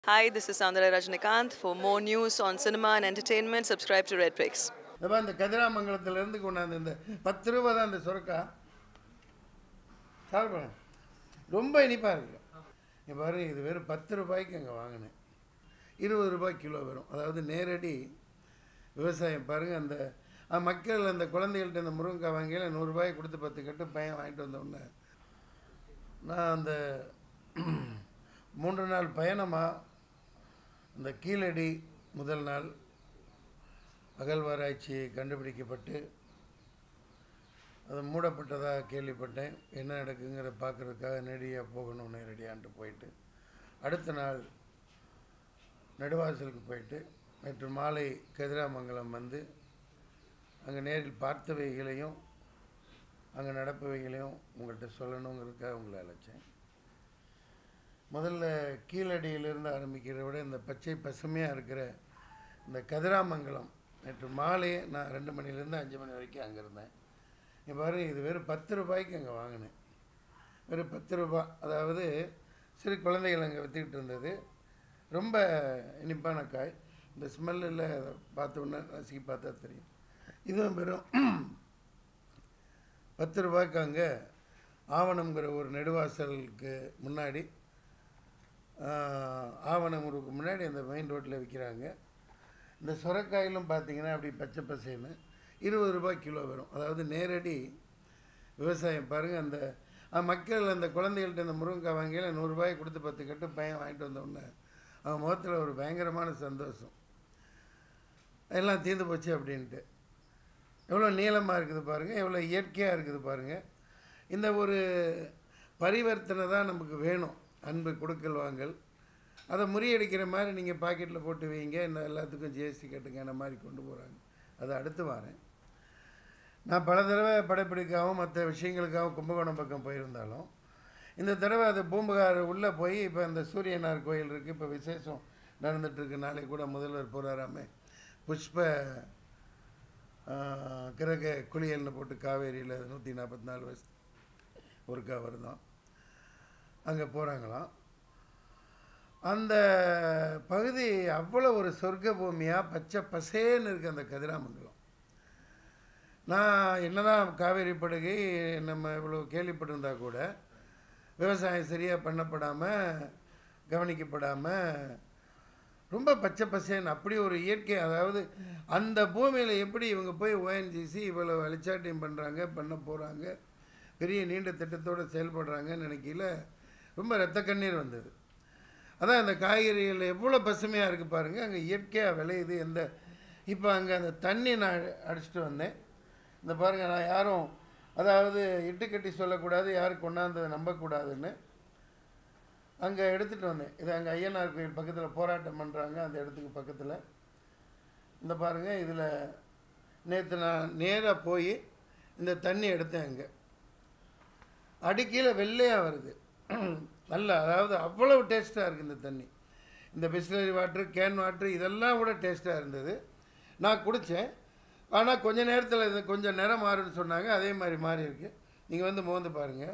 Hi, this is Sandra Rajnikant. For more news on cinema and entertainment, subscribe to Red Bricks. இப்போ இந்த கதிராமங்கலத்திலேருந்து கொண்டாந்து இந்த பத்து ரூபா தான் இந்த சுரக்கா சாப்பிடுறேன் ரொம்ப இனிப்பாக இருக்கு இங்கே பாருங்க இது வெறும் பத்து ரூபாய்க்கு அங்கே வாங்கினேன் இருபது ரூபாய் கிலோ வரும் அதாவது நேரடி விவசாயம் பாருங்கள் அந்த அஹ், மக்கள் அந்த குழந்தைகள்கிட்ட இந்த முருங்கைக்காய் வாங்கியில் நூறுரூபாய் கொடுத்து பத்து கட்டு பையன் வாங்கிட்டு வந்த உடனே நான் அந்த மூன்று நாள் பயணமாக அந்த கீழடி முதல் நாள் அகழ்வாராய்ச்சி கண்டுபிடிக்கப்பட்டு அது மூடப்பட்டதாக கேள்விப்பட்டேன் என்ன நடக்குங்கிற பார்க்குறதுக்காக நேரடியாக போகணும் நேரடியான்ட்டு போயிட்டு அடுத்த நாள் நெடுவாசலுக்கு போயிட்டு நேற்று மாலை கதிராமங்கலம் வந்து அங்கே நேரில் பார்த்தவைகளையும் அங்கே நடப்பவைகளையும் உங்கள்கிட்ட சொல்லணுங்கிறதுக்காக உங்களை அழைச்சேன் முதல்ல கீழடியிலிருந்து ஆரம்பிக்கிறத விட இந்த பச்சை பசுமையாக இருக்கிற இந்த கதிராமங்கலம் நேற்று மாலையே நான் ரெண்டு மணிலேருந்து அஞ்சு மணி வரைக்கும் அங்கே இருந்தேன் இங்கே பாருங்க இது வெறும் பத்து ரூபாய்க்கு அங்கே வாங்கினேன் வெறும் பத்து ரூபாய் அதாவது சிறு குழந்தைகள் அங்கே விற்றுக்கிட்டு இருந்தது ரொம்ப இனிப்பான காய் இந்த ஸ்மெல்லில் அதை பார்த்த உடனே ரசிக்க பார்த்தா தெரியும் இதுவும் வெறும் பத்து ரூபாய்க்கு அங்கே ஆவணம்ங்கிற ஒரு நெடுவாசலுக்கு முன்னாடி ஆஹ், ஆவணம் ஊருக்கு முன்னாடி அந்த மெயின் ரோட்டில் விற்கிறாங்க இந்த சுரக்காயிலும் பார்த்தீங்கன்னா அப்படி பச்சை பசேன்னு இருபது ரூபாய் கிலோ வரும் அதாவது நேரடி விவசாயம் பாருங்கள் அந்த அஹ், மக்கள் அந்த குழந்தைகள்கிட்ட இந்த முருங்கைக்காய் வாங்கியில் நூறுரூபாய் கொடுத்து பத்து கட்டு பையன் வாங்கிட்டு வந்த உடனே அவன் முகத்தில் ஒரு பயங்கரமான சந்தோஷம் எல்லாம் தீர்ந்து போச்சு அப்படின்ட்டு எவ்வளோ நீளமாக இருக்குது பாருங்கள் எவ்வளோ இயற்கையாக இருக்குது பாருங்கள் இந்த ஒரு பரிவர்த்தனை தான் நமக்கு வேணும் அன்பு கொடுக்கல் வாங்கல் அதை முறியடிக்கிற மாதிரி நீங்கள் பாக்கெட்டில் போட்டு வைங்க இந்த எல்லாத்துக்கும் ஜிஎஸ்டி கட்டுங்க மாதிரி கொண்டு போகிறாங்க அதை அடுத்து வரேன் நான் பல தடவை படப்பிடிக்காகவும் மற்ற விஷயங்களுக்காகவும் கும்பகோணம் பக்கம் போயிருந்தாலும் இந்த தடவை அது பூம்புகார் உள்ளே போய் இப்போ இந்த சூரியனார் கோயில் இருக்குது இப்போ விசேஷம் நடந்துகிட்ருக்கு நாளைக்கு கூட முதல்வர் போகிறாராமே புஷ்ப ஆஹ், கிரக குளியல்னு போட்டு காவேரியில் நூற்றி நாற்பத்தி நாலு வருஷம் ஒருக்கா வருதம் அங்கே போகிறாங்களாம் அந்த பகுதி அவ்வளோ ஒரு சொர்க்க பூமியாக பச்சை பசேன்னு இருக்குது அந்த கதிராமங்கலம் நான் என்னதான் காவேரி படுகை நம்ம இவ்வளோ கேள்விப்பட்டிருந்தா கூட விவசாயம் சரியாக பண்ணப்படாமல் கவனிக்கப்படாமல் ரொம்ப பச்சை பசேன்னு அப்படி ஒரு இயற்கை அதாவது அந்த பூமியில் எப்படி இவங்க போய் ஓஎன்ஜிசி இவ்வளோ வெளிச்சாட்டியம் பண்ணுறாங்க பண்ண போகிறாங்க பெரிய நீண்ட திட்டத்தோடு செயல்படுறாங்கன்னு நினைக்கையில் ரொம்ப ரத்த கண்ணீர் வந்தது அதான் அந்த காய்கறிகள் எவ்வளோ பசுமையாக இருக்குது பாருங்கள் அங்கே இயற்கையாக விளையுது எந்த இப்போ அங்கே அந்த தண்ணி நான் அடிச்சிட்டு வந்தேன் இந்த பாருங்கள் நான் யாரும் அதாவது இட்டு கட்டி சொல்லக்கூடாது யாரும் கொண்டாந்ததை நம்பக்கூடாதுன்னு அங்கே எடுத்துகிட்டு வந்தேன் இது அங்கே ஐயனார் கோயில் பக்கத்தில் போராட்டம் பண்ணுறாங்க அந்த இடத்துக்கு பக்கத்தில் இந்த பாருங்கள் இதில் நேற்று நான் நேராக போய் இந்த தண்ணி எடுத்தேன் அங்கே அடிக்கீழே வெள்ளையாக வருது நல்லா அதாவது அவ்வளவு டேஸ்ட்டாக இருக்குது இந்த தண்ணி இந்த பிஸ்லரி வாட்ரு கேன் வாட்ரு இதெல்லாம் கூட டேஸ்ட்டாக இருந்தது நான் குடித்தேன் ஆனால் கொஞ்ச நேரத்தில் இது கொஞ்சம் நிறம் மாறுன்னு சொன்னாங்க அதே மாதிரி மாறி இருக்கு நீங்கள் வந்து மோந்து பாருங்கள்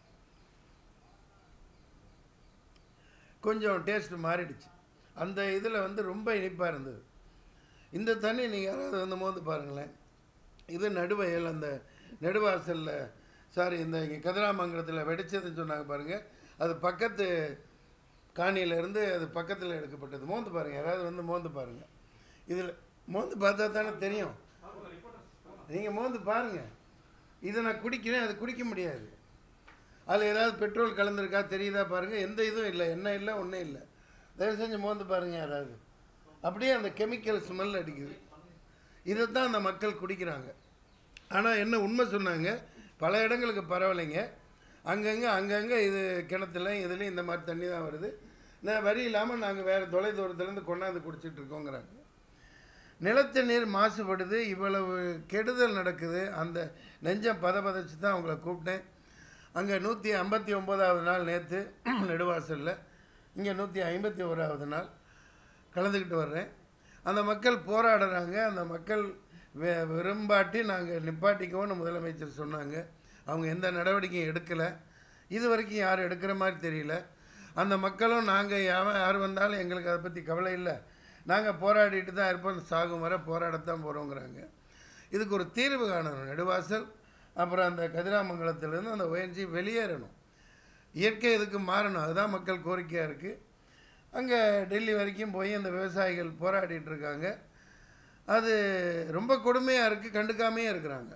கொஞ்சம் டேஸ்ட் மாறிடுச்சு அந்த இதில் வந்து ரொம்ப இனிப்பாக இருந்தது இந்த தண்ணி நீங்கள் யாராவது வந்து மோந்து பாருங்களேன் இது நடுவயல் அந்த நெடுவாசலில் சாரி இந்த இங்கே கதிராமங்கலத்தில் வெடிச்சதுன்னு சொன்னாங்க பாருங்கள் அது பக்கத்து காணியிலேருந்து அது பக்கத்தில் எடுக்கப்பட்டது மோந்து பாருங்கள் யாராவது வந்து மோந்து பாருங்கள் இதில் மோந்து பார்த்தா தானே தெரியும் நீங்கள் மோந்து பாருங்கள் இதை நான் குடிக்கிறேன் அது குடிக்க முடியாது அதில் ஏதாவது பெட்ரோல் கலந்துருக்கா தெரியுதா பாருங்கள் எந்த இதுவும் இல்லை எண்ணெய் இல்லை ஒன்றும் இல்லை தயவு செஞ்சு மோந்து பாருங்கள் யாராவது அப்படியே அந்த கெமிக்கல் ஸ்மெல் அடிக்குது இதைத்தான் அந்த மக்கள் குடிக்கிறாங்க ஆனால் என்ன உண்மை சொன்னாங்க பல இடங்களுக்கு பரவலைங்க அங்கங்கே அங்கங்கே இது கிணத்துல இதுலேயும் இந்த மாதிரி தண்ணி தான் வருது நான் வரி இல்லாமல் நாங்கள் வேறு தொலை தூரத்துலேருந்து கொண்டாந்து குடிச்சிட்டு இருக்கோங்கிறாங்க நிலத்து நீர் மாசுபடுது இவ்வளவு கெடுதல் நடக்குது அந்த நெஞ்சம் பதபதச்சு தான் அவங்கள கூப்பிட்டேன் அங்கே நூற்றி ஐம்பத்தி ஒம்போதாவது நாள் நேற்று நெடுவாசலில் இங்கே நூற்றி ஐம்பத்தி ஓராவது நாள் கலந்துக்கிட்டு வர்றேன் அந்த மக்கள் போராடுறாங்க அந்த மக்கள் வே விரும்பாட்டி நாங்கள் நிப்பாட்டிக்குவோன்னு முதலமைச்சர் சொன்னாங்க அவங்க எந்த நடவடிக்கையும் எடுக்கலை இது வரைக்கும் யாரும் எடுக்கிற மாதிரி தெரியல அந்த மக்களும் நாங்கள் யாவன் யார் வந்தாலும் எங்களுக்கு அதை பற்றி கவலை இல்லை நாங்கள் போராடிட்டு தான் இருப்போம் சாகும் வரை போராடத்தான் போகிறோங்கிறாங்க இதுக்கு ஒரு தீர்வு காணணும் நெடுவாசல் அப்புறம் அந்த கதிராமங்கலத்திலேருந்து அந்த ONG வெளியேறணும் இயற்கை இதுக்கு மாறணும் அதுதான் மக்கள் கோரிக்கையாக இருக்குது அங்கே டெல்லி வரைக்கும் போய் அந்த விவசாயிகள் போராடிட்டு இருக்காங்க அது ரொம்ப கொடுமையாக இருக்குது கண்டுக்காமையே இருக்கிறாங்க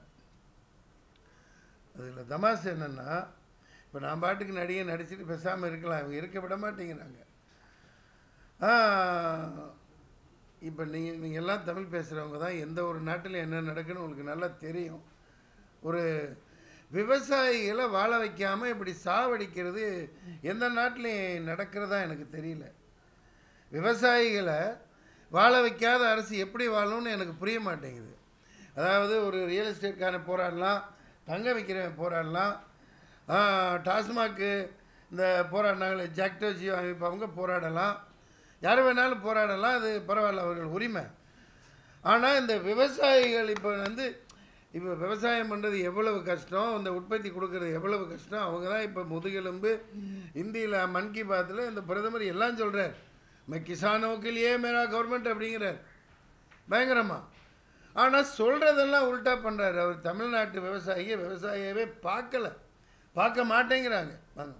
அதில் தமாசு என்னென்னா இப்போ நான் பாட்டுக்கு நடிகை நடிச்சுட்டு பேசாமல் இருக்கலாம் இவங்க இருக்க விட மாட்டேங்கிறாங்க இப்போ நீங்கள் நீங்கள் எல்லாம் தமிழ் பேசுகிறவங்க தான் எந்த ஒரு நாட்டில் என்ன நடக்குன்னு உங்களுக்கு நல்லா தெரியும் ஒரு விவசாயிகளை வாழ வைக்காமல் இப்படி சாவடிக்கிறது எந்த நாட்டிலையும் நடக்கிறதா எனக்கு தெரியல விவசாயிகளை வாழ வைக்காத அரசு எப்படி வாழணும்னு எனக்கு புரிய மாட்டேங்குது அதாவது ஒரு ரியல் எஸ்டேட்கான போராடலாம் தங்க வைக்கிறவன் போராடலாம் ஆஹ், டாஸ்மாக்கு இந்த போராடினாங்களே ஜாக்டோ ஜியோ அமைப்பு அவங்க போராடலாம் யார் வேணாலும் போராடலாம் அது பரவாயில்ல அவர்கள் உரிமை ஆனால் இந்த விவசாயிகள் இப்போ வந்து இப்போ விவசாயம் பண்ணுறது எவ்வளவு கஷ்டம் இந்த உற்பத்தி கொடுக்கறது எவ்வளவு கஷ்டம் அவங்க தான் இப்போ முதுகெலும்பு இந்தியில் மன் கி பாத்தில் இந்த பிரதமர் எல்லாம் சொல்கிறார் மே கிசானோக்கு லியே மேரா கவர்மெண்ட் அப்படிங்கிறார் பயங்கரமாக ஆனால் சொல்கிறதெல்லாம் உல்ட்டா பண்ணுறாரு அவர் தமிழ்நாட்டு விவசாயியை விவசாயியவே பார்க்கல பார்க்க மாட்டேங்கிறாங்க வாங்க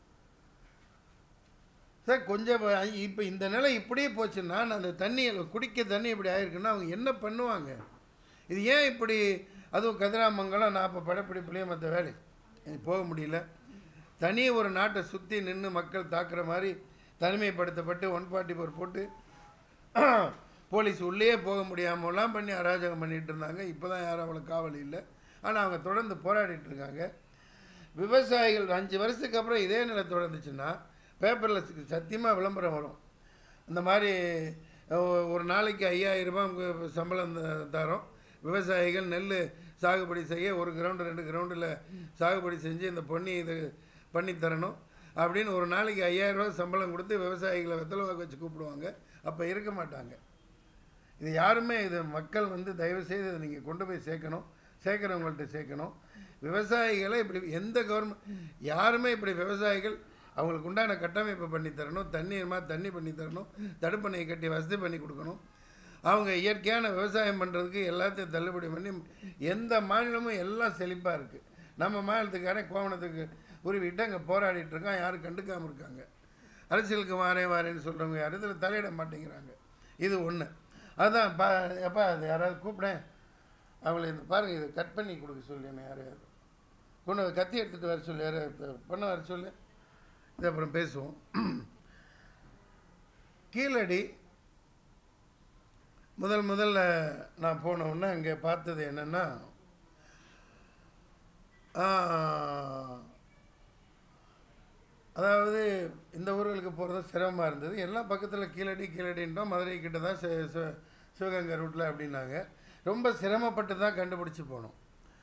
சார் கொஞ்சம் இப்போ இந்த நிலை இப்படியே போச்சுன்னா நான் அந்த தண்ணி குடிக்க தண்ணி இப்படி ஆயிருக்குன்னா அவங்க என்ன பண்ணுவாங்க இது ஏன் இப்படி அதுவும் கதிராமங்கலம் நான் இப்போ படப்பிடிப்புலேயே மற்ற வேலை எனக்கு போக முடியல தனி ஒரு நாட்டை சுற்றி நின்று மக்கள் தாக்குற மாதிரி தனிமைப்படுத்தப்பட்டு ஒன் ஃபார்ட்டி ஃபோர் போட்டு போலீஸ் உள்ளே போக முடியாமலாம் பண்ணி அராஜகம் பண்ணிட்டு இருந்தாங்க இப்போ தான் யாரும் அவ்வளோ காவல் இல்லை ஆனால் அவங்க தொடர்ந்து போராடிட்டு இருக்காங்க விவசாயிகள் அஞ்சு வருஷத்துக்கு அப்புறம் இதே நிலை தொடர்ந்துச்சுன்னா பேப்பரில் சத்தியமாக விளம்பரம் வரும் இந்த மாதிரி ஒ- ஒரு நாளைக்கு ஐயாயிரம் ரூபாய் உங்க சம்பளம் த- தரோம் விவசாயிகள் நெல் சாகுபடி செய்ய ஒரு கிரவுண்டு ரெண்டு கிரவுண்டில் சாகுபடி செஞ்சு இந்த பொன்னி இது பண்ணி தரணும் அப்படின்னு ஒரு நாளைக்கு ஐயாயிரம் ரூபாய் சம்பளம் கொடுத்து விவசாயிகளை வெத்தலை வாக்கு வச்சு கூப்பிடுவாங்க அப்போ இருக்க மாட்டாங்க இது யாருமே இது மக்கள் வந்து தயவு செய்து இதை நீங்கள் கொண்டு போய் சேர்க்கணும் சேர்க்குறவங்கள்ட்ட சேர்க்கணும் விவசாயிகளை இப்படி எந்த கவர்மெண்ட் யாருமே இப்படி விவசாயிகள் அவங்களுக்கு உண்டான கட்டமைப்பு பண்ணி தரணும் தண்ணீர்மா தண்ணி பண்ணி தரணும் தடுப்பணையை கட்டி வசதி பண்ணி கொடுக்கணும் அவங்க இயற்கையான விவசாயம் பண்ணுறதுக்கு எல்லாத்தையும் தள்ளுபடி பண்ணி எந்த மாநிலமும் எல்லாம் செழிப்பாக இருக்குது நம்ம மாநிலத்துக்காரன் கோவணத்துக்கு உருவிட்டு அங்கே போராடிட்டு இருக்கான் யாரும் கண்டுக்காமல் இருக்காங்க அரசியலுக்கு வாரேன் வாரேன்னு சொல்கிறவங்க யாரும் இதில் தலையிட மாட்டேங்கிறாங்க இது ஒன்று அதுதான் பா எப்பா அது யாராவது கூப்பிடேன் அவளை இந்த பாருங்க இதை கட் பண்ணி கொடுக்க சொல்லி என்ன யாரையாவது கொண்டு வந்து கத்தி எடுத்துகிட்டு வர சொல்லி யாரையாவது பண்ண வர சொல்லு இது அப்புறம் பேசுவோம் கீழடி முதல் முதல்ல நான் போன உடனே அங்கே பார்த்தது என்னென்னா அதாவது இந்த ஊர்களுக்கு போகிறது சிரமமாக இருந்தது எல்லாம் பக்கத்தில் கீழடி கீழடின்றோம் மதுரை கிட்ட தான் சி- சி- சிவகங்கை ரூட்டில் அப்படின்னாங்க ரொம்ப சிரமப்பட்டு தான் கண்டுபிடிச்சி போனோம்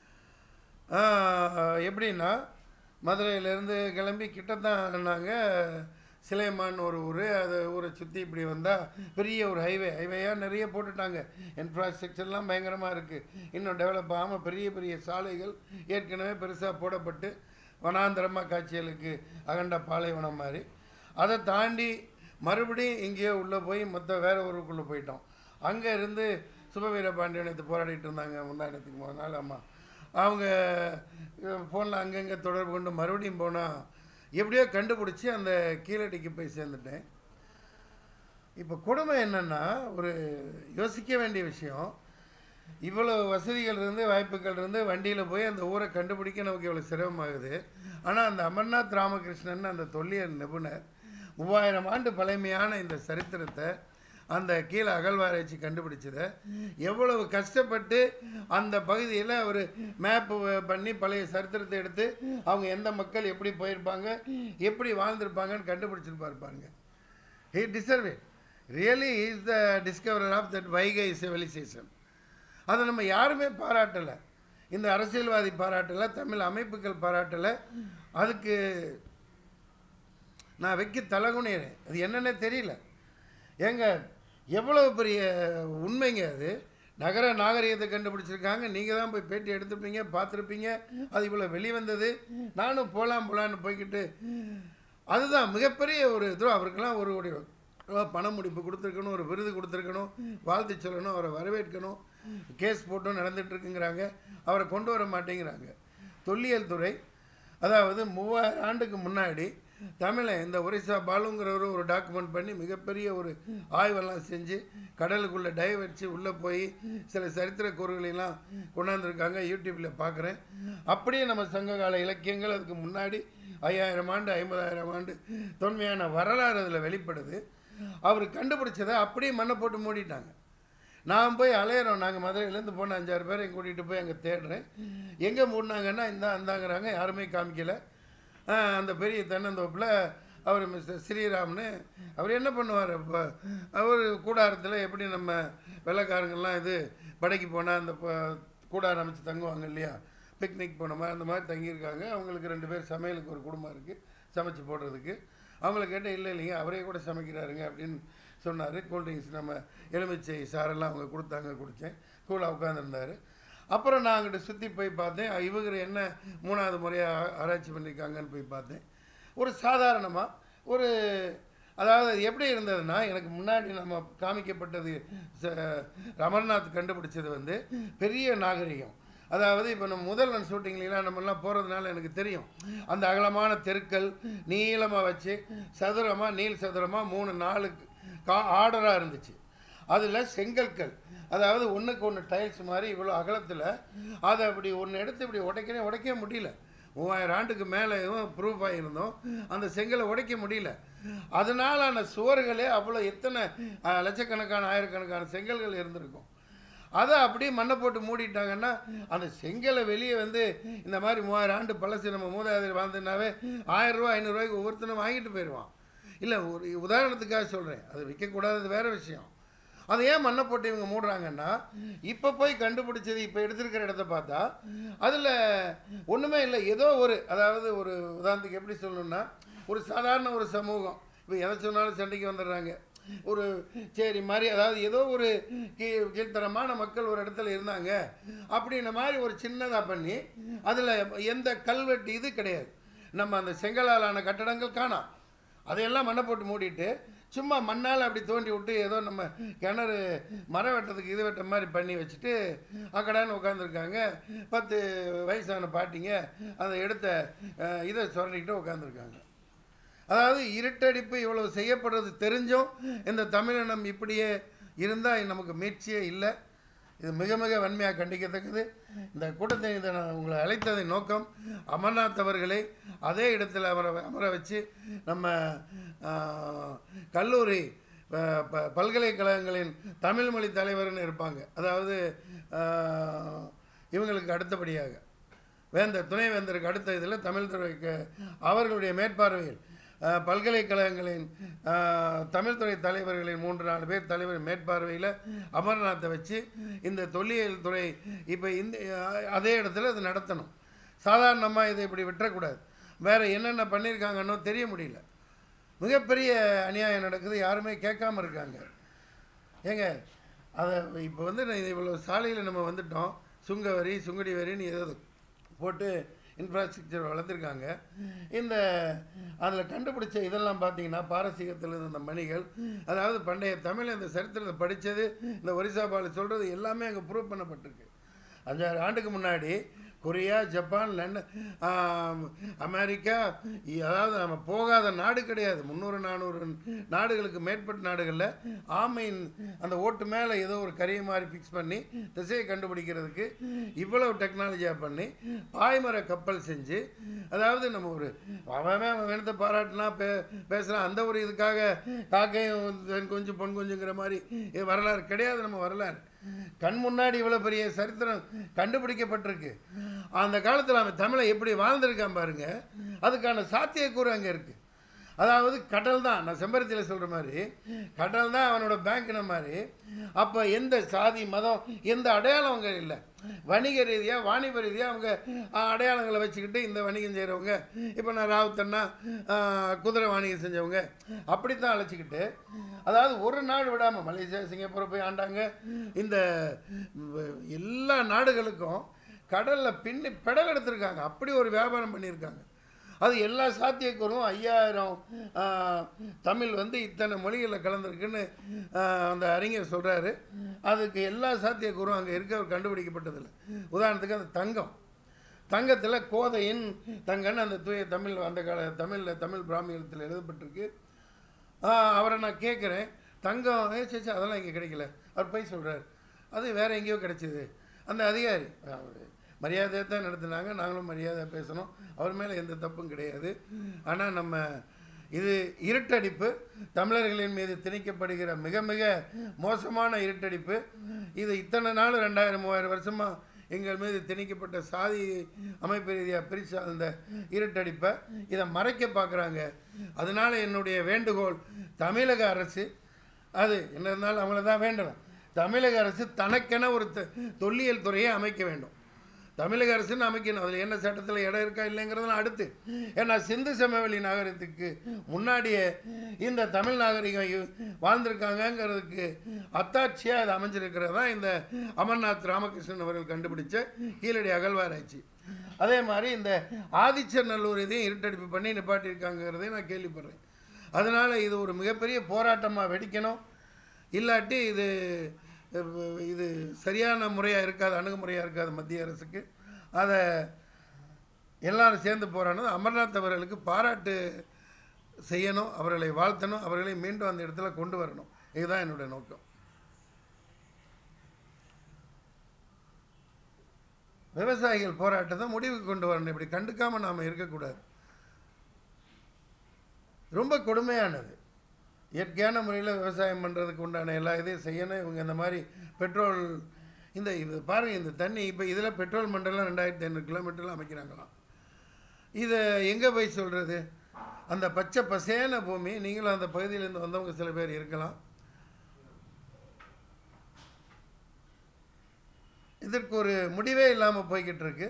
ஆஹ், எப்படின்னா மதுரையிலேருந்து கிளம்பி கிட்ட தான் நாங்கள் சிலைமான் ஒரு ஊர் அது ஊரை சுற்றி இப்படி வந்தால் பெரிய ஒரு ஹைவே ஹைவேயாக நிறைய போட்டுட்டாங்க இன்ஃப்ராஸ்ட்ரக்சர்லாம் பயங்கரமாக இருக்குது இன்னும் டெவலப் ஆகாமல் பெரிய பெரிய சாலைகள் ஏற்கனவே பெருசாக போடப்பட்டு வனாந்தரமாக காட்சிகளுக்கு அகண்ட பாலைவனம் மாதிரி அதை தாண்டி மறுபடியும் எங்கேயோ உள்ளே போய் மொத்த வேற ஊருக்குள்ளே போயிட்டோம் அங்கே இருந்து சுபவீர பாண்டியனத்து போராடிட்டு இருந்தாங்க முந்தாயிரத்துக்கு முதல் நாள் ஆமாம் அவங்க ஃபோனில் அங்கங்கே தொடர்பு கொண்டு மறுபடியும் போனால் எப்படியோ கண்டுபிடிச்சி அந்த கீழடிக்கு போய் சேர்ந்துட்டேன் இப்போ கொடுமை என்னென்னா ஒரு யோசிக்க வேண்டிய விஷயம் இவ்வளோ வசதிகள் இருந்து வாய்ப்புகள் இருந்து வண்டியில் போய் அந்த ஊரை கண்டுபிடிக்க நமக்கு இவ்வளோ சிரமமாகுது ஆனால் அந்த அமர்நாத் ராமகிருஷ்ணன் அந்த தொல்லியல் நிபுணர் மூவாயிரம் ஆண்டு பழமையான இந்த சரித்திரத்தை அந்த கீழே அகழ்வாராய்ச்சி கண்டுபிடிச்சதை எவ்வளவு கஷ்டப்பட்டு அந்த பகுதியில் அவர் மேப்பு பண்ணி பழைய சரித்திரத்தை எடுத்து அவங்க எந்த மக்கள் எப்படி போயிருப்பாங்க எப்படி வாழ்ந்திருப்பாங்கன்னு கண்டுபிடிச்சிருப்பாரு பாருங்க he deserve it really is the discoverer of that Vaigai civilisation அதை நம்ம யாருமே பாராட்டலை இந்த அரசியல்வாதி பாராட்டலை தமிழ் அமைப்புகள் பாராட்டலை அதுக்கு நான் வைக்க தலகுனேறேன் அது என்னன்னே தெரியல ஏங்க எவ்வளவு பெரிய உண்மைங்க அது நகர நாகரிகத்தை கண்டுபிடிச்சிருக்காங்க நீங்கள் தான் போய் பேட்டி எடுத்திருப்பீங்க பார்த்துருப்பீங்க அது இவ்வளோ வெளிவந்தது நானும் போகலாம் போகலான்னு போய்க்கிட்டு அதுதான் மிகப்பெரிய ஒரு இது அவருக்கெல்லாம் ஒரு கோடி ரூபா பண முடிப்பு கொடுத்துருக்கணும் ஒரு விருது கொடுத்துருக்கணும் வாழ்த்து சொல்லணும் அவரை வரவேற்கணும் கேஸ் போட்டும் நடந்துட்டு இருக்குங்கிறாங்க அவரை கொண்டு வர மாட்டேங்கிறாங்க தொல்லியல் துறை அதாவது மூவாயிரம் ஆண்டுக்கு முன்னாடி தமிழை இந்த ஒரிசா பாலுங்கிறவர் ஒரு டாக்குமெண்ட் பண்ணி மிகப்பெரிய ஒரு ஆய்வெல்லாம் செஞ்சு கடலுக்குள்ளே டைவ் வச்சு உள்ளே போய் சில சரித்திர கூறுகளெல்லாம் கொண்டாந்துருக்காங்க யூடியூப்பில் பார்க்குறேன் அப்படியே நம்ம சங்ககால இலக்கியங்கள் அதுக்கு முன்னாடி ஐயாயிரம் ஆண்டு ஐம்பதாயிரம் ஆண்டு தொன்மையான வரலாறு அதில் வெளிப்படுது அவர் கண்டுபிடிச்சதை அப்படியே மண்ணை போட்டு மூடிட்டாங்க நான் போய் அலையிறோம் நாங்கள் மதுரையிலேருந்து போன அஞ்சாறு பேரை கூட்டிகிட்டு போய் அங்கே தேடுறேன் எங்கே மூடினாங்கன்னா இந்த அந்தாங்கிறாங்க யாருமே காமிக்கல ஆஹ் அந்த பெரிய தென்னந்தோப்பில் அவர் மிஸ்டர் ஸ்ரீராம்னு அவர் என்ன பண்ணுவார் இப்போ அவர் கூடாரத்தில் எப்படி நம்ம வெள்ளைக்காரங்கெல்லாம் இது படைக்கு போனால் அந்த ப- கூடாரம் அமைச்சு தங்குவாங்க இல்லையா பிக்னிக் போன மாதிரி அந்த மாதிரி தங்கியிருக்காங்க அவங்களுக்கு ரெண்டு பேர் சமையலுக்கு ஒரு குடும்பம் இருக்குது சமைச்சு போடுறதுக்கு அவங்கள கேட்டால் இல்லை இல்லைங்க அவரே கூட சமைக்கிறாருங்க அப்படின்னு சொன்னார் கூல்ட்ரிங்க்ஸ் நம்ம எலுமிச்சை சாரெல்லாம் அவங்க கொடுத்தாங்க குடித்தேன் கூலாக உட்காந்துருந்தார் அப்புறம் நான் அங்கிட்ட சுற்றி போய் பார்த்தேன் இவங்க என்ன மூணாவது முறையாக ஆராய்ச்சி பண்ணியிருக்காங்கன்னு போய் பார்த்தேன் ஒரு சாதாரணமாக ஒரு அதாவது அது எப்படி இருந்ததுன்னா எனக்கு முன்னாடி நம்ம காமிக்கப்பட்டது ச- அமர்நாத் கண்டுபிடிச்சது வந்து பெரிய நாகரிகம் அதாவது இப்போ நம்ம முதல்வன் ஷூட்டிங்லாம் நம்மலாம் போகிறதுனால எனக்கு தெரியும் அந்த அகலமான தெருக்கள் நீளமாக வச்சு சதுரமாக நீள் சதுரமாக மூணு நாலு கா ஆர்டராக இருந்துச்சு அதில் செங்கற்கள் அதாவது ஒன்றுக்கு ஒன்று டைல்ஸ் மாதிரி இவ்வளோ அகலத்தில் அதை அப்படி ஒன்று எடுத்து இப்படி உடைக்கிறே உடைக்க முடியல மூவாயிரம் ஆண்டுக்கு மேலே எதுவும் ப்ரூஃப் ஆகியிருந்தோம் அந்த செங்கலை உடைக்க முடியல அதனால அந்த சுவர்களே அவ்வளோ எத்தனை அஹ், லட்சக்கணக்கான ஆயிரக்கணக்கான செங்கல்கள் இருந்திருக்கும் அதை அப்படியே மண்ணை போட்டு மூடிட்டாங்கன்னா அந்த செங்கலை வெளியே வந்து இந்த மாதிரி மூவாயிரம் ஆண்டு பழசு நம்ம மூதாதையர் வாழ்ந்துனாவே ஆயிரம் ரூபா ஐநூறுரூவாய்க்கு ஒவ்வொருத்தனும் வாங்கிட்டு போயிடுவான் இல்லை ஒரு உதாரணத்துக்காக சொல்கிறேன் அது விற்கக்கூடாதது வேற விஷயம் அதை ஏன் மண்ணை போட்டு இவங்க மூடுறாங்கன்னா இப்போ போய் கண்டுபிடிச்சது இப்போ எடுத்திருக்கிற இடத்த பார்த்தா அதில் ஒன்றுமே இல்லை ஏதோ ஒரு அதாவது ஒரு உதாரணத்துக்கு எப்படி சொல்லணும்னா ஒரு சாதாரண ஒரு சமூகம் இப்போ எதை சொன்னாலும் சண்டைக்கு வந்துடுறாங்க ஒரு சரி மாதிரி அதாவது ஏதோ ஒரு கீ கீழ்த்தரமான மக்கள் ஒரு இடத்துல இருந்தாங்க அப்படின்ன மாதிரி ஒரு சின்னதாக பண்ணி அதில் எந்த கல்வெட்டு இது கிடையாது நம்ம அந்த செங்கலாலான கட்டடங்கள் காணோம் அதையெல்லாம் மண்ணை போட்டு மூடிட்டு சும்மா மண்ணால் அப்படி தோண்டி விட்டு ஏதோ நம்ம கிணறு மரம் வெட்டுறதுக்கு இது வெட்ட மாதிரி பண்ணி வச்சுட்டு அக்கடான்னு உட்காந்துருக்காங்க பத்து வயசான பாட்டிங்க அதை எடுத்த அஹ், இதை சுரண்டிக்கிட்டு உட்காந்துருக்காங்க அதாவது இருட்டடிப்பு இவ்வளவு செய்யப்படுறது தெரிஞ்சும் இந்த தமிழினம் இப்படியே இருந்தால் நமக்கு மீட்சியே இல்லை இது மிக மிக வன்மையாக கண்டிக்கத்தக்கது இந்த கூட்டத்தை இதை நான் உங்களை அழைத்ததின் நோக்கம் அமர்நாத் அவர்களை அதே இடத்தில் அமர அமர வச்சு நம்ம ஆஹ், கல்லூரி ப- ப- பல்கலைக்கழகங்களின் தமிழ் மொழி தலைவர்னு இருப்பாங்க அதாவது ஆஹ், இவங்களுக்கு அடுத்தபடியாக வேந்தர் துணைவேந்தருக்கு அடுத்த இதில் தமிழ் துறைக்கு அவர்களுடைய மேற்பார்வையில் அஹ், பல்கலைக்கழகங்களின் அஹ், தமிழ் துறை தலைவர்களின் மூன்று நாலு பேர் தலைவர் மேற்பார்வையில் அமர்நாத்தை வச்சு இந்த தொல்லியல் துறை இப்போ இந்த அஹ், அதே இடத்துல அது நடத்தணும் சாதாரணமாக இதை இப்படி விட்டுறக்கூடாது வேறு என்னென்ன பண்ணியிருக்காங்கன்னோ தெரிய முடியல மிகப்பெரிய அநியாயம் நடக்குது யாருமே கேட்காம இருக்காங்க ஏங்க அதை இப்போ வந்து நான் இது இவ்வளோ சாலையில் நம்ம வந்துட்டோம் சுங்க வரி சுங்கடி வரின்னு ஏதோ போட்டு இன்ஃப்ராஸ்ட்ரக்சர் வளர்த்துருக்காங்க இந்த அதில் கண்டுபிடிச்ச இதெல்லாம் பார்த்தீங்கன்னா பாரசீகத்தில் இருந்த இந்த மணிகள் அதாவது பண்டைய தமிழ் இந்த சரித்திரத்தை படித்தது இந்த ஒரிசா பாலு சொல்கிறது எல்லாமே அங்கே ப்ரூவ் பண்ணப்பட்டிருக்கு அஞ்சாறு ஆண்டுக்கு முன்னாடி கொரியா ஜப்பான் லண்டன் ஆம், அமெரிக்கா இ- அதாவது நம்ம போகாத நாடு கிடையாது முந்நூறு நானூறு நாடுகளுக்கு மேற்பட்ட நாடுகளில் ஆமையின் அந்த ஓட்டு மேலே ஏதோ ஒரு கரிய மாதிரி ஃபிக்ஸ் பண்ணி திசையை கண்டுபிடிக்கிறதுக்கு இவ்வளவு டெக்னாலஜியாக பண்ணி பாய்மர கப்பல் செஞ்சு அதாவது நம்ம ஒரு அவன் அவன் வேணத்தை பாராட்டினா பே பேசலாம் அந்த ஒரு இதுக்காக காக்கையும் பெண் கொஞ்சம் பொன் கொஞ்சங்கிற மாதிரி இது வரலாறு கிடையாது நம்ம வரலாறு கண் முன்னாடி இவ்வளோ பெரிய சரித்திரம் கண்டுபிடிக்கப்பட்டிருக்கு அந்த காலத்தில் அவன் தமிழை எப்படி வாழ்ந்திருக்கான் பாருங்க அதுக்கான சாத்தியக்கூறு அங்கே இருக்குது அதாவது கடல் தான் நான் செம்பருத்தியில் சொல்கிற மாதிரி கடல் தான் அவனோட பேங்க்ன மாதிரி அப்போ எந்த சாதி மதம் எந்த அடையாளம் அங்கே இல்லை வணிக ரீதியாக வாணிப ரீதியாக அவங்க ஆ, அடையாளங்களை வச்சுக்கிட்டு இந்த வணிகம் செய்கிறவங்க இப்போ நான் ராவுத்தன்னா ஆ, குதிரை வாணிகம் செஞ்சவங்க அப்படித்தான் அழைச்சிக்கிட்டு அதாவது ஒரு நாடு விடாமல் மலேசியா சிங்கப்பூரை போய் ஆண்டாங்க இந்த ம், எல்லா நாடுகளுக்கும் கடலில் பின்னி பெடல் எடுத்திருக்காங்க அப்படி ஒரு வியாபாரம் பண்ணியிருக்காங்க அது எல்லா சாத்தியக்கூறும் ஐயாயிரம் ஆ, தமிழ் வந்து இத்தனை மொழிகளில் கலந்துருக்குன்னு ஆ, அந்த அறிஞர் சொல்கிறாரு அதுக்கு எல்லா சாத்தியக்கூறும் அங்கே இருக்க கண்டுபிடிக்கப்பட்டதில்லை உதாரணத்துக்கு அந்த தங்கம் தங்கத்தில் கோதையின் தங்கன்னு அந்த தூய தமிழ் அந்த கால தமிழில் தமிழ் பிராமியத்தில் எழுதப்பட்டிருக்கு ஆ, அவரை நான் கேட்குறேன் தங்கம் ஏ சேச்சி அதெல்லாம் இங்கே கிடைக்கல அவர் போய் சொல்கிறார் அது வேறு எங்கேயோ கிடைச்சிது அந்த அதிகாரி அவர் மரியாதையாக தான் நடத்துனாங்க நாங்களும் மரியாதை பேசணும் அவர் மேலே எந்த தப்பும் கிடையாது ஆனால் நம்ம இது இருட்டடிப்பு தமிழர்களின் மீது திணிக்கப்படுகிற மிக மிக மோசமான இருட்டடிப்பு இது இத்தனை நாள் ரெண்டாயிரம் மூவாயிரம் வருஷமாக எங்கள் மீது திணிக்கப்பட்ட சாதி அமைப்பு ரீதியாக பிரித்து அந்த இருட்டடிப்பை இதை மறைக்க பார்க்குறாங்க அதனால என்னுடைய வேண்டுகோள் தமிழக அரசு அது என்ன இருந்தாலும் அவங்கள தான் வேண்டணும் தமிழக அரசு தனக்கென ஒரு த- தொல்லியல் துறையை அமைக்க வேண்டும் தமிழக அரசுன்னு அமைக்கணும் அதில் என்ன சட்டத்தில் இடம் இருக்கா இல்லைங்கிறதெல்லாம் அடுத்து ஏன்னா சிந்து சமவெளி நாகரிகத்துக்கு முன்னாடியே இந்த தமிழ் நாகரிகம் இ- வாழ்ந்திருக்காங்கங்கிறதுக்கு அத்தாட்சியாக இது அமைஞ்சிருக்கிறது தான் இந்த அமர்நாத் ராமகிருஷ்ணன் அவர்கள் கண்டுபிடிச்ச கீழடி அகழ்வாராய்ச்சி அதே மாதிரி இந்த ஆதிச்சநல்லூர் இதையும் இருட்டடிப்பு பண்ணி நிப்பாட்டியிருக்காங்கிறதையும் நான் கேள்விப்படுறேன் அதனால் இது ஒரு மிகப்பெரிய போராட்டமாக வெடிக்கணும் இல்லாட்டி இது அஹ், இது சரியான முறையாக இருக்காது அணுகுமுறையாக இருக்காது மத்திய அரசுக்கு அதை எல்லாரும் சேர்ந்து போராடணும் அமர்நாத் அவர்களுக்கு பாராட்டு செய்யணும் அவர்களை வாழ்த்தணும் அவர்களை மீண்டும் அந்த இடத்துல கொண்டு வரணும் இதுதான் என்னுடைய நோக்கம் விவசாயிகள் போராட்டத்தை முடிவுக்கு கொண்டு வரணும் இப்படி கண்டுக்காமல் நாம் இருக்கக்கூடாது ரொம்ப கொடுமையானது இயற்கையான முறையில் விவசாயம் பண்ணுறதுக்கு உண்டான எல்லா இதையும் செய்யணும் இவங்க இந்த மாதிரி பெட்ரோல் இந்த இது பாருங்கள் இந்த தண்ணி இப்போ இதில் பெட்ரோல் மண்டலம் ரெண்டாயிரத்தி ஐநூறு கிலோமீட்டர்லாம் அமைக்கிறாங்களாம் இதை எங்கே போய் சொல்கிறது அந்த பச்சை பசேன பூமி நீங்களும் அந்த பகுதியிலேருந்து வந்தவங்க சில பேர் இருக்கலாம் இதற்கு ஒரு முடிவே இல்லாமல் போய்கிட்டு இருக்கு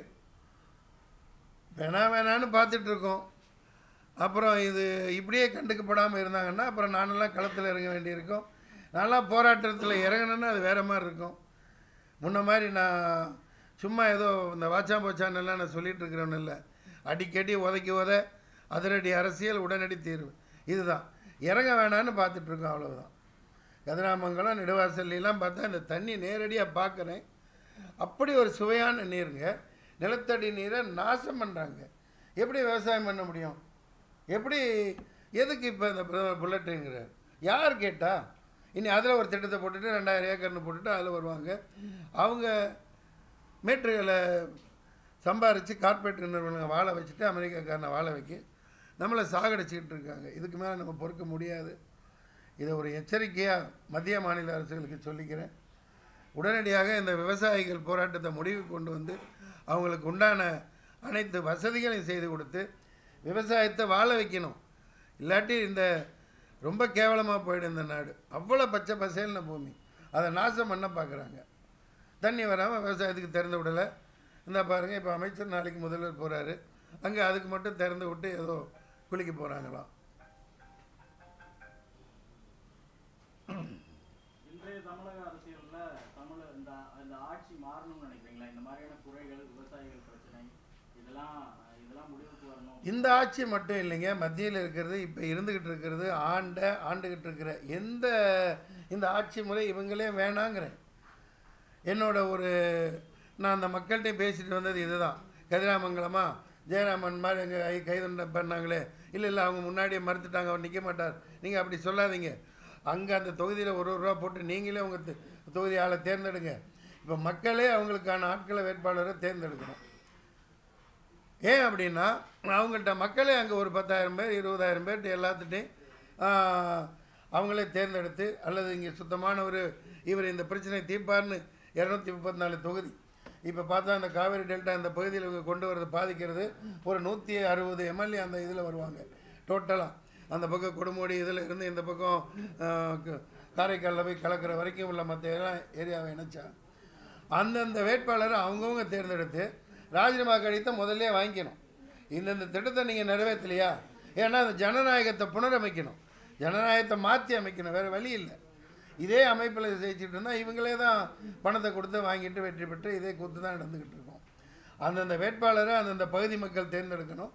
வேணா வேணான்னு பார்த்துட்டு இருக்கோம் அப்புறம் இது இப்படியே கண்டுக்கப்படாமல் இருந்தாங்கன்னா அப்புறம் நானெல்லாம் களத்தில் இறங்க வேண்டியிருக்கும் நான்லாம் போராட்டத்தில் இறங்கணுன்னா அது வேறு மாதிரி இருக்கும் முன்ன மாதிரி நான் சும்மா ஏதோ இந்த வாச்சாம் போச்சான்னெல்லாம் நான் சொல்லிட்டு இருக்கிறவன் இல்லை அடிக்கடி உதைக்கி உத அதிரடி அரசியல் உடனடி தீர்வு இதுதான் இறங்க வேணான்னு பார்த்துட்ருக்கோம் அவ்வளவுதான் கதிராமங்கலம் நெடுவாசல்லாம் பார்த்தா இந்த தண்ணி நேரடியாக பார்க்குறேன் அப்படி ஒரு சுவையான நீருங்க நிலத்தடி நீரை நாசம் பண்ணுறாங்க எப்படி விவசாயம் பண்ண முடியும் எப்படி எதுக்கு இப்போ இந்த பிரதமர் புல்லட்டுங்கிறார் யார் கேட்டா இனி அதில் ஒரு திட்டத்தை போட்டுட்டு ரெண்டாயிரம் ஏக்கர்னு போட்டுட்டு அதில் வருவாங்க அவங்க மேட்ருகளை சம்பாரித்து கார்ப்பரேட் நிறுவனங்களை வாழ வச்சுட்டு அமெரிக்காக்காரனை வாழ வைக்க நம்மளை சாகடிச்சிக்கிட்டு இருக்காங்க இதுக்கு மேலே நம்ம பொறுக்க முடியாது இதை ஒரு எச்சரிக்கையாக மத்திய மாநில அரசுகளுக்கு சொல்லிக்கிறேன் உடனடியாக இந்த விவசாயிகள் போராட்டத்தை முடிவுக்கு கொண்டு வந்து அவங்களுக்கு உண்டான அனைத்து வசதிகளையும் செய்து கொடுத்து விவசாயத்தை வாழ வைக்கணும் இல்லாட்டி இந்த ரொம்ப கேவலமாக போயிடும் இந்த நாடு அவ்வளோ பச்சை பசேல்ன பூமி அதை நாசம் பண்ண பார்க்குறாங்க தண்ணி வராமல் விவசாயத்துக்கு திறந்து விடலை இந்த பாருங்கள் இப்போ அமைச்சர் நாளைக்கு முதல்வர் போகிறாரு அங்கே அதுக்கு மட்டும் திறந்து விட்டு ஏதோ குளிக்க போகிறாங்களாம் இன்றைய தமிழக அரசியல்ல தமிழ இந்த இந்த ஆட்சி மாறணும்னு நினைக்கிறீங்களா இந்த மாதிரியான குறைகள் விவசாயிகள் பிரச்சனை இதெல்லாம் இதெல்லாம் முடிவுக்கு வரணும் இந்த ஆட்சி மட்டும் இல்லைங்க மத்தியில் இருக்கிறது இப்போ இருந்துக்கிட்டு இருக்கிறது ஆண்ட ஆண்டுகிட்டு இருக்கிற எந்த இந்த ஆட்சி முறை இவங்களே வேணாங்கிறேன் என்னோட ஒரு நான் அந்த மக்கள்கிட்ட பேசிட்டு வந்தது இதுதான் கதிராமங்கலமா ஜெயராமன் மாதிரி எங்கள் கை கைதண்ட பண்ணாங்களே இல்லை இல்லை அவங்க முன்னாடியே மறுத்துட்டாங்க அவர் நிற்க மாட்டார் நீங்கள் அப்படி சொல்லாதீங்க அங்கே அந்த தொகுதியில் ஒரு ஒரு ரூபா போட்டு நீங்களே உங்கள் தொ- தொகுதி ஆளை தேர்ந்தெடுங்க இப்போ மக்களே அவங்களுக்கான ஆட்களை வேட்பாளரை தேர்ந்தெடுக்கணும் ஏன் அப்படின்னா அவங்கள்ட்ட மக்களே அங்கே ஒரு பத்தாயிரம் பேர் இருபதாயிரம் பேர்கிட்ட எல்லாத்துட்டையும் ஆஹ், அவங்களே தேர்ந்தெடுத்து அல்லது இங்கே சுத்தமான ஒரு இவர் இந்த பிரச்சனையை தீர்ப்பார்னு இரநூத்தி முப்பத்தி நாலு தொகுதி இப்போ பார்த்தா அந்த காவேரி டெல்டா இந்த பகுதியில் இவங்க கொண்டு வரது பாதிக்கிறது ஒரு நூற்றி அறுபது எம்எல்ஏ அந்த இதில் வருவாங்க டோட்டலாக அந்த பக்கம் கொடுமுடி இதில் இருந்து இந்த பக்கம் ஆஹ், க- காரைக்காலில் போய் கலக்கிற வரைக்கும் உள்ள மற்ற எல்லாம் ஏரியாவை இணைச்சா அந்தந்த வேட்பாளரை அவங்கவுங்க தேர்ந்தெடுத்து ராஜினாமா கடிதத்தை முதல்ல வாங்கிக்கணும் இந்தந்த திட்டத்தை நீங்கள் நிறைவேற்றலையா ஏன்னா அந்த ஜனநாயகத்தை புனரமைக்கணும் ஜனநாயகத்தை மாற்றி அமைக்கணும் வேறு வழி இல்லை இதே அமைப்பில் ஜெயிச்சிட்டு இருந்தால் இவங்களே தான் பணத்தை கொடுத்து வாங்கிட்டு வெற்றி பெற்று இதே கூத்து தான் நடந்துக்கிட்டு இருக்கோம் அந்தந்த வேட்பாளரை அந்தந்த பகுதி மக்கள் தேர்ந்தெடுக்கணும்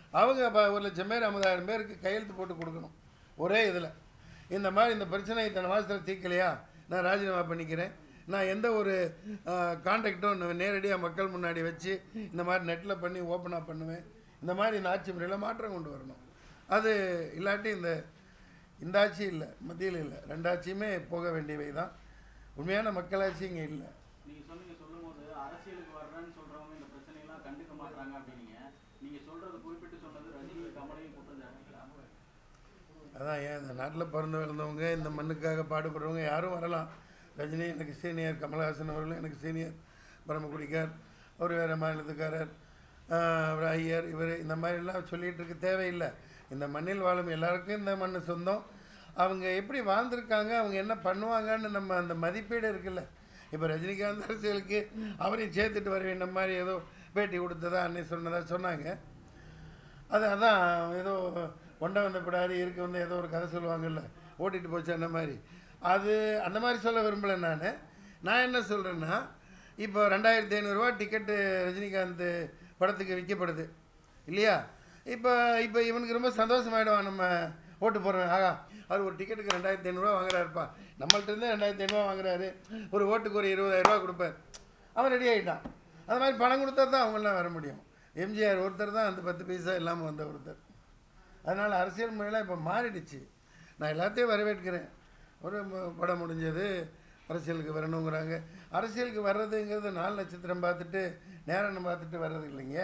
அவங்க அப்ப ஒரு லட்சம் பேர் ஐம்பதாயிரம் பேருக்கு கையெழுத்து போட்டு கொடுக்கணும் ஒரே இதில் இந்த மாதிரி இந்த பிரச்சனை இத்தனை மாதத்தில் தீர்க்கலையா நான் ராஜினாமா பண்ணிக்கிறேன் நான் எந்த ஒரு கான்டாக்டும் நேரடியாக மக்கள் முன்னாடி வச்சு இந்த மாதிரி நெட்டில் பண்ணி ஓப்பனாக பண்ணுவேன் இந்த மாதிரி இந்த ஆட்சி முறையில் மாற்றம் கொண்டு வரணும் அது இல்லாட்டி இந்த இந்த ஆட்சி இல்லை மத்தியில் இல்லை ரெண்டு ஆட்சியுமே போக வேண்டியவை தான் உண்மையான மக்களாட்சி இங்கே இல்லை நீங்க சொன்னீங்க சொல்லும்போது அரசியலுக்கு வர்றேன்னு சொல்றவங்க இந்த பிரச்சனையெல்லாம் கண்டுக்க மாட்டாங்க அப்படின்னீங்க நீங்க சொல்றது குறிப்பிட்டு சொன்னது ரஜினி கமலையும் குற்றம் சாட்டுறீங்களா அதான் ஏன் இந்த நாட்டில் பிறந்து வளர்ந்தவங்க இந்த மண்ணுக்காக பாடுபடுறவங்க யாரும் வரலாம் ரஜினி எனக்கு சீனியர் கமலஹாசன் அவர்களும் எனக்கு சீனியர் பரமக்குடிக்கார் அவர் வேறு மாநிலத்துக்காரர் ஆஹ் அவர் ஐயர் இவர் இந்த மாதிரிலாம் சொல்லிகிட்டு இருக்க தேவையில்லை இந்த மண்ணில் வாழும் எல்லாருக்கும் இந்த மண் சொந்தம் அவங்க எப்படி வாழ்ந்திருக்காங்க அவங்க என்ன பண்ணுவாங்கன்னு நம்ம அந்த மதிப்பீடு இருக்குல்ல இப்போ ரஜினிகாந்த் அரசியலுக்கு அவரையும் சேர்த்துட்டு வர வேண்டிய மாதிரி ஏதோ பேட்டி கொடுத்ததா அன்னை சொன்னதா சொன்னாங்க அது அதான் ஏதோ ஒண்டை வந்த பிடாரி இருக்க வந்து ஏதோ ஒரு கதை சொல்லுவாங்கல்ல ஓட்டிட்டு போச்சு அந்த மாதிரி அது அந்த மாதிரி சொல்ல விரும்பலை நான் நான் என்ன சொல்கிறேன்னா இப்போ ரெண்டாயிரத்தி ஐநூறுரூவா டிக்கெட்டு ரஜினிகாந்த் படத்துக்கு விற்கப்படுது இல்லையா இப்போ இப்போ இவனுக்கு ரொம்ப சந்தோஷமாயிடுவான் நம்ம ஓட்டு போடுறோம் ஆகா அவர் ஒரு டிக்கெட்டுக்கு ரெண்டாயிரத்தி ஐநூறுரூவா வாங்குறாருப்பா நம்மள்ட்ட இருந்தே ரெண்டாயிரத்தி ஐநூறுரூவா வாங்குறாரு ஒரு ஓட்டுக்கு ஒரு இருபதாயிரரூவா கொடுப்பார் அவன் ரெடி ஆகிட்டான் அது மாதிரி பணம் கொடுத்தா தான் அவங்களாம் வர முடியும் எம்ஜிஆர் ஒருத்தர் தான் அந்த பத்து பைசா இல்லாமல் வந்த ஒருத்தர் அதனால் அரசியல் முறையெல்லாம் இப்போ மாறிடுச்சு நான் எல்லாத்தையும் வரவேற்கிறேன் ஒரு ம- படம் முடிஞ்சது அரசியலுக்கு வரணுங்கிறாங்க அரசியலுக்கு வர்றதுங்கிறது நாலு நட்சத்திரம் பார்த்துட்டு நேரம் பார்த்துட்டு வர்றது இல்லைங்க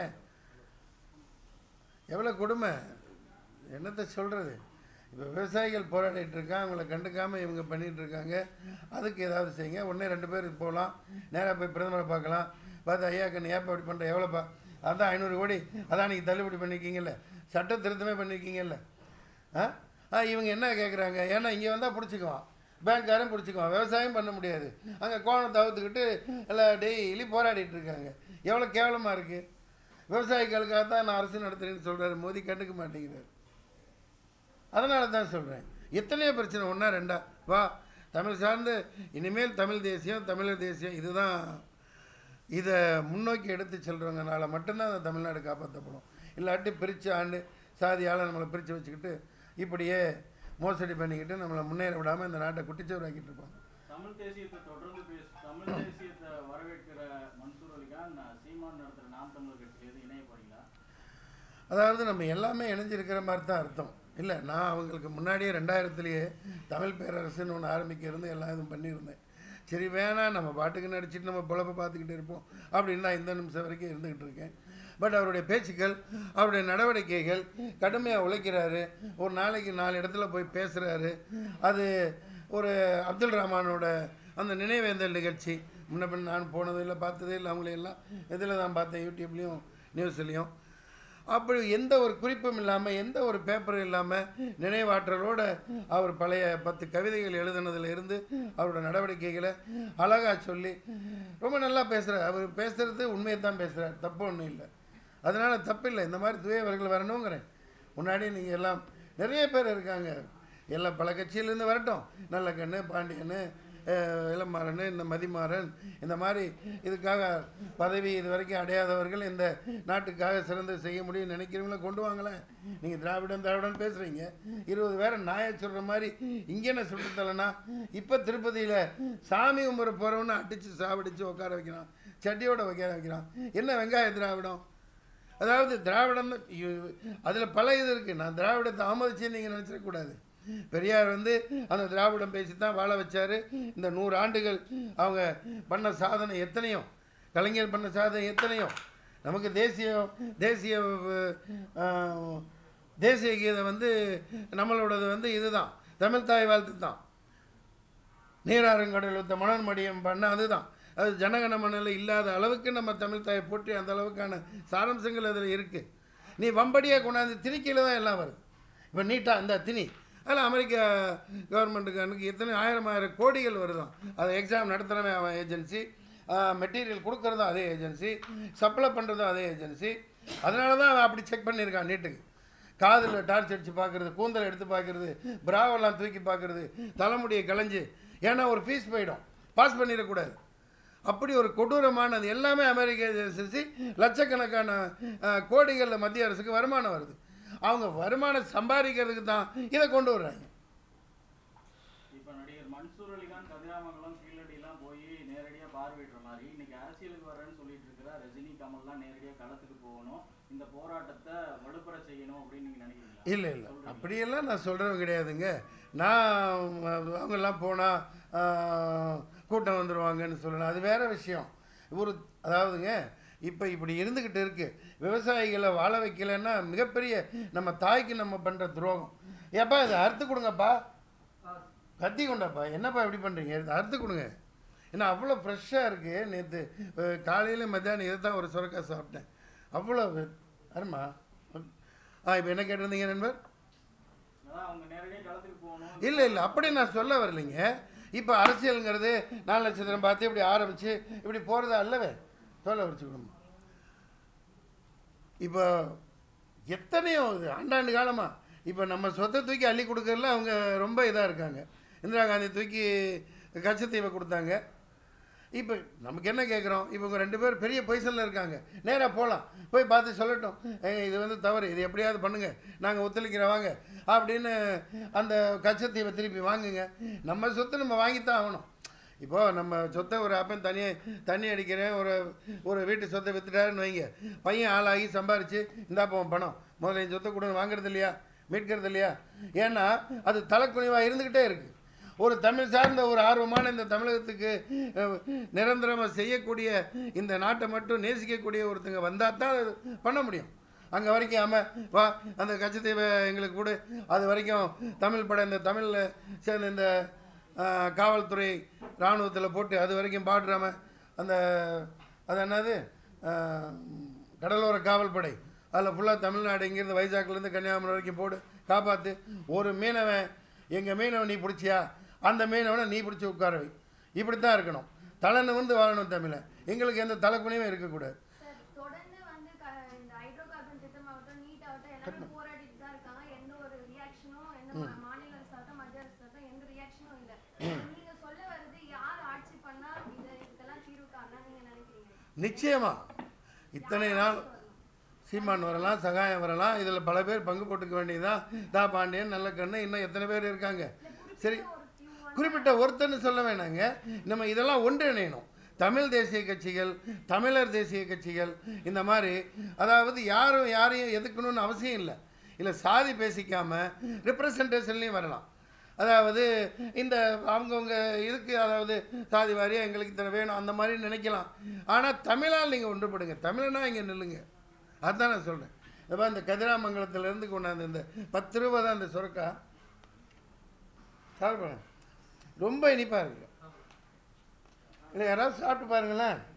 எவ்வளோ கொடுமை என்னத்தை சொல்கிறது இப்போ விவசாயிகள் போராடிட்டு இருக்காங்க அவங்கள கண்டுக்காமல் இவங்க பண்ணிட்டு இருக்காங்க அதுக்கு ஏதாவது செய்யுங்க உடனே ரெண்டு பேர் போகலாம் நேராக போய் பிரதமரை பார்க்கலாம் பார்த்து ஐயா கண்ணு ஏப்பா இப்படி பண்ணுற எவ்வளோப்பா அதான் ஐநூறு கோடி அதான் நீங்கள் தள்ளுபடி பண்ணியிருக்கீங்கல்ல சட்ட திருத்தமே பண்ணியிருக்கீங்கல்ல ஆ ஆ இவங்க என்ன கேட்குறாங்க ஏன்னா இங்கே வந்தால் பிடிச்சிக்குவான் பேங்க்காரன் பிடிச்சிக்குவான் விவசாயம் பண்ண முடியாது அங்கே கோணம் தவிர்த்துக்கிட்டு எல்லாம் டெய்லி போராடிட்டு இருக்காங்க எவ்வளோ கேவலமாக இருக்குது விவசாயிகளுக்காக தான் நான் அரசு நடத்துகிறேன்னு சொல்கிறாரு மோதி கண்டுக்க மாட்டேங்கிறார் அதனால தான் சொல்கிறேன் எத்தனையோ பிரச்சனை ஒன்றா ரெண்டா வா தமிழ் சார்ந்து இனிமேல் தமிழ் தேசியம் தமிழர் தேசியம் இதுதான் இதை முன்னோக்கி எடுத்து செல்றவங்கனால மட்டும்தான் அந்த தமிழ்நாடு காப்பாற்றப்படும் இல்லாட்டி பிரித்து ஆண்டு சாதியால் நம்மளை பிரித்து வச்சுக்கிட்டு இப்படியே மோசடி பண்ணிக்கிட்டு நம்மளை முன்னேற விடாமல் இந்த நாட்டை குட்டிச்சவராக்கிட்டு இருப்பாங்க தமிழ் தேசியத்தை தொடர்ந்து பேச தமிழ் தேசியத்தை வரவேற்கிற மன்சூர் அலிகான் சீமான் நடத்துற நாம் தமிழர் கட்சியிலேருந்து இணைய போறீங்களா அதாவது நம்ம எல்லாமே இணைஞ்சிருக்கிற மாதிரி தான் அர்த்தம் இல்லை நான் அவங்களுக்கு முன்னாடியே ரெண்டாயிரத்துலேயே தமிழ் பேரரசுன்னு ஒன்று ஆரம்பிக்க இருந்து எல்லாம் இதுவும் பண்ணியிருந்தேன் சரி வேணாம் நம்ம பாட்டுக்கு நடிச்சிட்டு நம்ம பொழப்ப பார்த்துக்கிட்டு இருப்போம் அப்படின்னு நான் இந்த நிமிஷம் வரைக்கும் இருந்துக்கிட்டு இருக்கேன் பட் அவருடைய பேச்சுக்கள் அவருடைய நடவடிக்கைகள் கடுமையாக உழைக்கிறாரு ஒரு நாளைக்கு நாலு இடத்துல போய் பேசுகிறாரு அது ஒரு அப்துல் ரஹ்மானோட அந்த நினைவேந்தல் நிகழ்ச்சி முன்ன பின் நான் போனது இல்லை பார்த்ததே இல்லை அவங்களையெல்லாம் இதில் தான் பார்த்தேன் யூடியூப்லேயும் நியூஸ்லேயும் அப்படி எந்த ஒரு குறிப்பும் இல்லாமல் எந்த ஒரு பேப்பரும் இல்லாமல் நினைவாற்றலோட அவர் பழைய பத்து கவிதைகள் எழுதுனதுல இருந்து அவரோட நடவடிக்கைகளை அழகாக சொல்லி ரொம்ப நல்லா பேசுகிறார் அவர் பேசுகிறது உண்மையை தான் பேசுகிறார் தப்பு ஒன்றும் இல்லை அதனால் தப்பு இல்லை இந்த மாதிரி தூயவர்கள் வரணுங்கிறேன் முன்னாடி நீங்கள் எல்லாம் நிறைய பேர் இருக்காங்க எல்லாம் பல கட்சியிலேருந்து வரட்டும் நல்ல கண்ணு பாண்டியன்னு அஹ், இளமாறன் இந்த மதிமாறன் இந்த மாதிரி இதுக்காக பதவி இது வரைக்கும் அடையாதவர்கள் இந்த நாட்டுக்காக சிறந்து செய்ய முடியும்னு நினைக்கிறவங்கள கொண்டு வாங்களேன் நீங்கள் திராவிடம் திராவிடம் பேசுகிறீங்க இருபது பேரை நாயை சொல்கிற மாதிரி இங்கே என்ன சுட்டுத்தலனா இப்போ திருப்பதியில் சாமி கும்பிட போகிறவன்னு அடித்து சாவடித்து உட்கார வைக்கிறான் சட்டியோட உட்கார வைக்கிறான் என்ன வெங்காய திராவிடம் அதாவது திராவிடம் அதில் பல இது இருக்குது நான் திராவிடத்தை ஆமதிச்சு நீங்கள் நினச்சிடக்கூடாது பெரியார் வந்து அந்த திராவிடம் பேசி தான் வாழ வச்சார் இந்த நூறு ஆண்டுகள் அவங்க பண்ண சாதனை எத்தனையோ கலைஞர் பண்ண சாதனை எத்தனையோ நமக்கு தேசிய தேசிய அஹ், தேசிய கீதம் வந்து நம்மளோடது வந்து இதுதான் தமிழ் தாய் வாழ்த்து தான் நீராறுங்கடல் ஒத்த மணல் மடியம் பண்ண அதுதான் அது ஜனகண மணலில் இல்லாத அளவுக்கு நம்ம தமிழ் தாயை போற்றி அந்த அளவுக்கான சாரம்சங்கள் அதில் இருக்குது நீ வம்படியாக கொண்டாந்து திணிக்கையில் தான் எல்லாம் வருது இப்போ நீட்டாக இந்த திணி அதில் அமெரிக்கா கவர்மெண்ட்டுக்கு அன்றைக்கி எத்தனை ஆயிரம் ஆயிரம் கோடிகள் வருதாம் அதை எக்ஸாம் நடத்துகிறவன் அவன் ஏஜென்சி மெட்டீரியல் கொடுக்குறதும் அதே ஏஜென்சி சப்ளை பண்ணுறதும் அதே ஏஜென்சி அதனால தான் அவன் அப்படி செக் பண்ணியிருக்கான் நீட்டுக்கு காதில் டார்ச் அடித்து பார்க்குறது கூந்தல் எடுத்து பார்க்குறது பிராவெல்லாம் தூக்கி பார்க்குறது தலைமுடியை களைஞ்சு ஏன்னா ஒரு ஃபீஸ் போயிடும் பாஸ் பண்ணிடக்கூடாது அப்படி ஒரு கொடூரமானது எல்லாமே அமெரிக்க ஏஜென்சி லட்சக்கணக்கான அஹ், கோடிகளில் மத்திய அரசுக்கு வருமானம் வருது அவங்க வருமானம் சம்பாதிக்கிறதுக்கு தான் இதை கொண்டு வர்றாங்க இப்ப நடிகர் மன்சூர் அலிகான் கதிராமங்கலம் கீழடிலாம் போய் நேரடியா பார்வையிடுற மாதிரி இன்னைக்கு அரசியலுக்கு வரேன்னு சொல்லிட்டு இருக்கிற ரஜினி கமல்லாம் நேரடியா களத்துக்கு போகணும் இந்த போராட்டத்தை வலுப்பெற செய்யணும் அப்படின்னு நீங்க நினைக்கிறீங்களா இல்லை இல்லை அப்படியெல்லாம் நான் சொல்கிறவங்க கிடையாதுங்க நான் அவங்கெல்லாம் போனால் கூட்டம் வந்துடுவாங்கன்னு சொல்லலாம் அது வேற விஷயம் ஒரு அதாவதுங்க இப்போ இப்படி இருந்துக்கிட்டு இருக்கு விவசாயிகளை வாழ வைக்கலைன்னா மிகப்பெரிய நம்ம தாய்க்கு நம்ம பண்ணுற துரோகம் ஏப்பா இதை அறுத்து கொடுங்கப்பா கத்தி கொண்டாப்பா என்னப்பா இப்படி பண்ணுறீங்க இதை அறுத்து கொடுங்க ஏன்னா அவ்வளோ ஃப்ரெஷ்ஷாக இருக்குது நேற்று காலையில் மத்தியானம் இதை தான் ஒரு சுரக்காய் சாப்பிட்டேன் அவ்வளோ அருமா ஆ இப்போ என்ன கேட்டிருந்தீங்க நண்பர் அதான் அவங்க நேரடியா களத்துக்கு போகணும் இல்லை இல்லை அப்படி நான் சொல்ல வரலைங்க இப்போ அரசியலுங்கிறது நாலு நட்சத்திரம் பார்த்து இப்படி ஆரம்பித்து இப்படி போகிறதா அல்லவே சொல்ல வச்சுக்கணும் இப்போ எத்தனையோ இது ஆண்டாண்டு காலமாக இப்போ நம்ம சொத்தை தூக்கி அள்ளி கொடுக்கறதுல அவங்க ரொம்ப இதாக இருக்காங்க இந்திரா காந்தி தூக்கி கச்சத்தீவை கொடுத்தாங்க இப்போ நமக்கு என்ன கேட்குறோம் இப்போ இவங்க ரெண்டு பேர் பெரிய பொய்சனில் இருக்காங்க நேராக போகலாம் போய் பார்த்து சொல்லட்டும் ஏங்க இது வந்து தவறு இது எப்படியாவது பண்ணுங்க நாங்கள் ஒத்துழைக்கிறோம் வாங்க அப்படின்னு அந்த கச்சத்தீவை திருப்பி வாங்குங்க நம்ம சொத்தை நம்ம வாங்கித்தான் ஆகணும் இப்போ நம்ம சொத்தை ஒரு அப்பன் தனியாக தண்ணி அடிக்கிறேன் ஒரு ஒரு வீட்டு சொத்தை வித்துட்டாருன்னு வைங்க பையன் ஆளாகி சம்பாரிச்சு இந்தாப்பா உன் பணம் முதல்ல என் சொத்தை கூட வாங்குறது இல்லையா மீட்கிறது இல்லையா ஏன்னா அது தலைக்குனிவாக இருந்துக்கிட்டே இருக்குது ஒரு தமிழ் சார்ந்த ஒரு ஆர்வமான இந்த தமிழகத்துக்கு அஹ், நிரந்தரமாக செய்யக்கூடிய இந்த நாட்டை மட்டும் நேசிக்கக்கூடிய ஒருத்தங்க வந்தால் தான் அது பண்ண முடியும் அங்கே வரைக்கும் ஆமாம் வா அந்த கச்சத்தீவை எங்களுக்கு கொடு அது வரைக்கும் தமிழ் படம் இந்த தமிழில் சேர்ந்த இந்த அஹ், காவல்துறை இராணுவத்தில் போட்டு அது வரைக்கும் பாடுறாம அந்த அது என்னது அஹ், கடலோர காவல்படை அதில் ஃபுல்லாக தமிழ்நாடு இங்கேருந்து வைஜாக்லேருந்து கன்னியாகுமரி வரைக்கும் போடு காப்பாற்று ஒரு மீனவன் எங்கள் மீனவன் நீ பிடிச்சியா அந்த மீனவனை நீ பிடிச்சி உட்கார வை இப்படி தான் இருக்கணும் தலை நிமிர்ந்து வாழணும் தமிழன் எங்களுக்கு எந்த தலைக்குனியும் இருக்கக்கூடாது சார் தொடர்ந்து வந்து க- இந்த ஹைட்ரோ கார்பன் திட்டமாகட்டும் நீட் ஆகட்டும் எல்லாமே போராடிட்டு தான் இருக்காங்க எந்த ஒரு ரியாக்ஷனும் எந்த மா- மாநில அரசாகட்டும் மத்திய அரசாகட்டும் எந்த ரியாக்ஷனும் இல்ல நீங்க சொல்ல வர்றது யார் ஆட்சி பண்ணா இது இதுக்கெல்லாம் தீர்வு காணலாம் நீங்க நினைக்கிறீங்க நிச்சயமா இத்தனை நாள் சீமான் வரலாம் சகாயம் வரலாம் இதில் பல பேர் பங்கு போட்டுக்க வேண்டியதுதான் தா பாண்டியன் நல்ல கண்ணு இன்னும் எத்தனை பேர் இருக்காங்க சரி குறிப்பிட்ட ஒருத்தன்னு சொல்ல வேணாங்க நம்ம இதெல்லாம் ஒன்றிணையணும் தமிழ் தேசிய கட்சிகள் தமிழர் தேசிய கட்சிகள் இந்த மாதிரி அதாவது யாரும் யாரையும் எதுக்கணும்னு அவசியம் இல்லை இல்லை சாதி பேசிக்காம ரிப்ரசன்டேஷன்லேயும் வரலாம் அதாவது இந்த அவங்கவுங்க இதுக்கு அதாவது சாதி வாரியாக எங்களுக்கு இத்தனை வேணும் அந்த மாதிரி நினைக்கலாம் ஆனால் தமிழால் நீங்கள் ஒன்றுபடுங்க தமிழனா இங்கே நில்லுங்க அதுதான் நான் சொல்கிறேன் இப்போ இந்த கதிராமங்கலத்திலேருந்து கொண்டாந்து இந்த பத்து ரூபா தான் இந்த சுரக்கா சாப்பிடுறேன் ரொம்ப இனிப்பாக இருக்கு இல்லை யாராவது சாப்பிட்டு பாருங்களேன்